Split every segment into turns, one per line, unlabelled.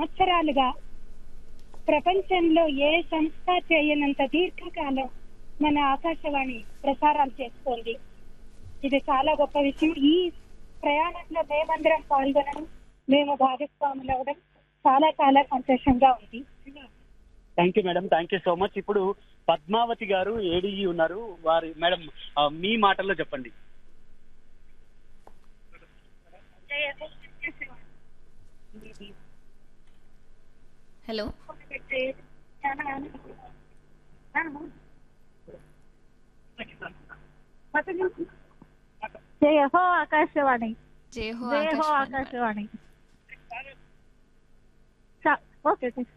సంవత్సరాలుగా ప్రపంచంలో ఏ సంస్థ చేయనంత దీర్ఘకాలం మన ఆకాశవాణి ప్రసారాలు చేస్తోంది ఇది చాలా గొప్ప విషయం ఈ ప్రయాణంలో మేమందరం పాల్గొనడం మేము భాగస్వాములు అవడం చాలా చాలా సంతోషంగా ఉంది
thank you madam thank you so much ఇప్పుడు పద్మావతి గారు ఏడీఈ ఉన్నారు వారి మేడం ఆ, మీ మాటల్లో చెప్పండి
హలో
జయ హో ఆకాశవాణి
జై హో
జయ హో
ఆకాశవాణి
ఆకాశవాణి చ- ఓకే తీసుకో.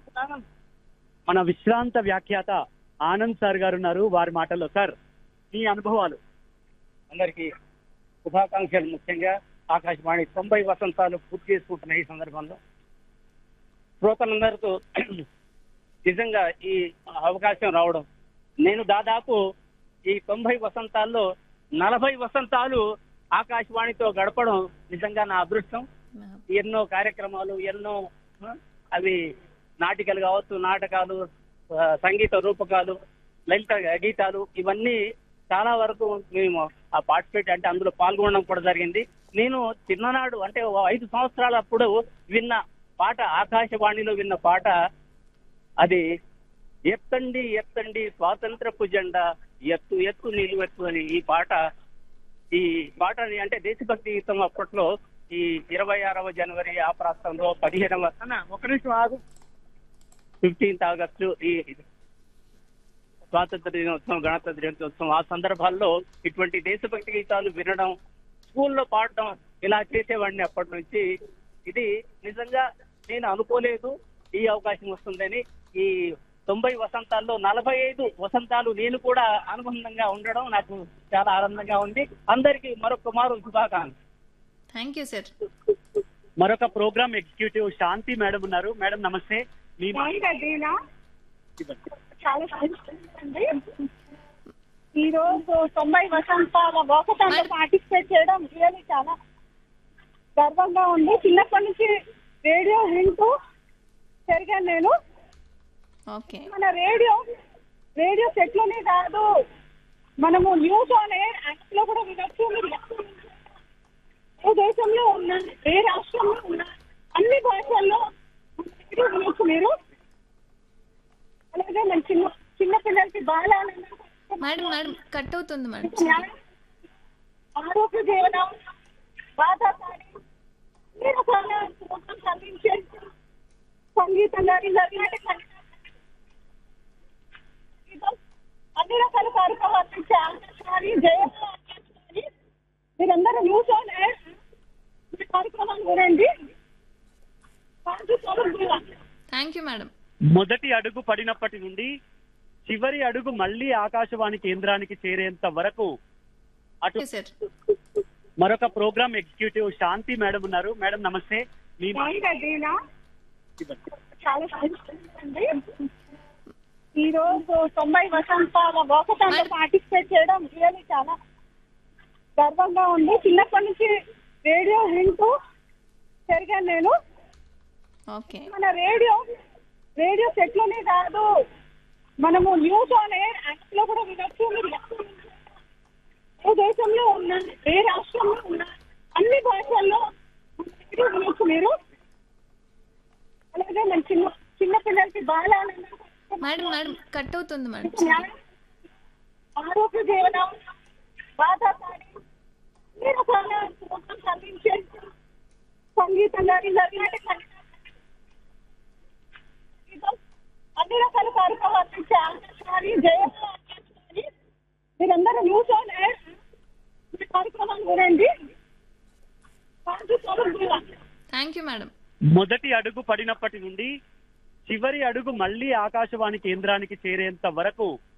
మన విశ్రాంత వ్యాఖ్యాత ఆనంద్ సార్ గారు ఉన్నారు వారి మాటల్లో సార్ మీ అనుభవాలు
అందరికీ శుభాకాంక్షలు ముఖ్యంగా ఆకాశవాణి తొంభై వసంతాలు పూర్తి చేసుకుంటున్న ఈ సందర్భంలో శ్రోతలందరితో నిజంగా ఈ అవకాశం రావడం నేను దాదాపు ఈ తొంభై వసంతాల్లో నలభై వసంతాలు ఆకాశవాణితో గడపడం నిజంగా నా అదృష్టం ఎన్నో కార్యక్రమాలు ఎన్నో ఆ, అవి నాటికలు కావచ్చు నాటకాలు ఆ, సంగీత రూపకాలు లలిత గీతాలు ఇవన్నీ చాలా వరకు మేము ఆ పార్టిసిపేట్ అంటే అందులో పాల్గొనడం కూడా జరిగింది నేను చిన్ననాడు అంటే ఓ ఐదు సంవత్సరాల అప్పుడు విన్న పాట ఆకాశవాణిలో విన్న పాట అది ఎత్తండి ఎత్తండి స్వాతంత్రపు జెండా ఎత్తు ఎత్తు నిలువెత్తు అని ఈ పాట ఈ పాటని అంటే దేశభక్తి గీతం అప్పట్లో ఈ ఇరవై ఆరవ జనవరి ఆ ప్రాంతంలో పదిహేనవ ఒక నిమిషం ఆగు ఫిఫ్టీన్త్ ఆగస్టు ఈ స్వాతంత్ర దినోత్సవం గణతంత్ర దినోత్సవం ఆ సందర్భాల్లో ఇటువంటి దేశభక్తి గీతాలు వినడం స్కూల్లో పాడడం ఇలా చేసేవాడిని అప్పటి నుంచి ఇది నిజంగా నేను అనుకోలేదు ఈ అవకాశం వస్తుందని ఈ తొంభై వసంతాల్లో నలభై ఐదు వసంతాలు నేను కూడా అనుబంధంగా ఉండడం నాకు చాలా ఆనందంగా ఉంది అందరికీ మరొక మారు శుభాకాంక్షలు
థ్యాంక్ యూ సార్
మరొక ప్రోగ్రామ్ ఎగ్జిక్యూటివ్ శాంతి మేడం ఉన్నారు మేడం నమస్తే మీ
బాగుందా దీనా? చాలా సంతోషంగా ఉంది. ఈ రోజు తొంభై వసంతాల వాకథాన్లో పార్టిసిపేట్ చేయడం రియల్లీ చాలా గర్వంగా ఉంది చిన్నప్పటి నుంచి రేడియో వింటూ పెరిగాను నేను
ఓకే
మన రేడియో రేడియో సెట్ లోనే కాదు మనము న్యూస్ ఆన్ ఎయిర్ యాప్ లో కూడా వినొచ్చు మీరు ఏ దేశంలో ఉన్నా ఏ రాష్ట్రంలో ఉన్నా అన్ని భాషల్లో రేడియో వినొచ్చు మీరు అలాగే మన చిన్న చిన్న పిల్లలకి బాలానందం
మేడం మేడం కట్ అవుతుంది మేడం
జ్ఞానం, ఆరోగ్య జీవనం బాధాకారి అన్ని రకాల ప్రోగ్రామ్స్ అందించే సంగీతం కానీ జరిగినట్టు అన్ని రకాల కార్యక్రమాలు ఇచ్చే ఆకాశవాణి జయ ఆకాశవాణి మీరందరూ న్యూస్ ఆన్ ఎయిర్ ఈ కార్యక్రమాలు వినండి thank you so much
thank you madam
మొదటి అడుగు పడినప్పటి నుండి చివరి అడుగు మళ్ళీ ఆకాశవాణి కేంద్రానికి చేరేంత వరకు అటు
ఓకే సార్
మరొక ప్రోగ్రామ్ ఎగ్జిక్యూటివ్ శాంతి మేడం ఉన్నారు మేడం నమస్తే మీ
బాగుందా దీనా? చాలా సంతోషంగా ఉంది. ఈ రోజు తొంభై వసంతాల వాకథాన్లో పార్టిసిపేట్ చేయడం రియల్లీ చాలా గర్వంగా ఉంది చిన్నప్పటి నుంచి రేడియో వింటూ పెరిగాను నేను
ఓకే
మన రేడియో రేడియో సెట్ లోనే కాదు మనము న్యూస్ ఆన్ ఎయిర్ యాప్ లో కూడా వినొచ్చు మీరు ఏ దేశంలో ఉన్నా ఏ రాష్ట్రంలో ఉన్నా అన్ని భాషల్లో రేడియో వినొచ్చు మీరు అలాగే మన చిన్న చిన్న పిల్లలకి బాలానందం
మేడం మేడం కట్ అవుతుంది మేడం
జ్ఞానం, ఆరోగ్య జీవనం బాధాకారి అన్ని రకాల ప్రోగ్రామ్స్ అందించే సంగీతం కానీ జరిగినట్టు అన్ని రకాల కార్యక్రమాలు ఇచ్చే ఆకాశవాణి జయ ఆకాశవాణి మీరందరూ న్యూస్ ఆన్ ఎయిర్ ఈ కార్యక్రమాలు వినండి thank you so much
thank you madam
మొదటి అడుగు పడినప్పటి నుండి చివరి అడుగు మళ్ళీ ఆకాశవాణి కేంద్రానికి చేరేంత వరకు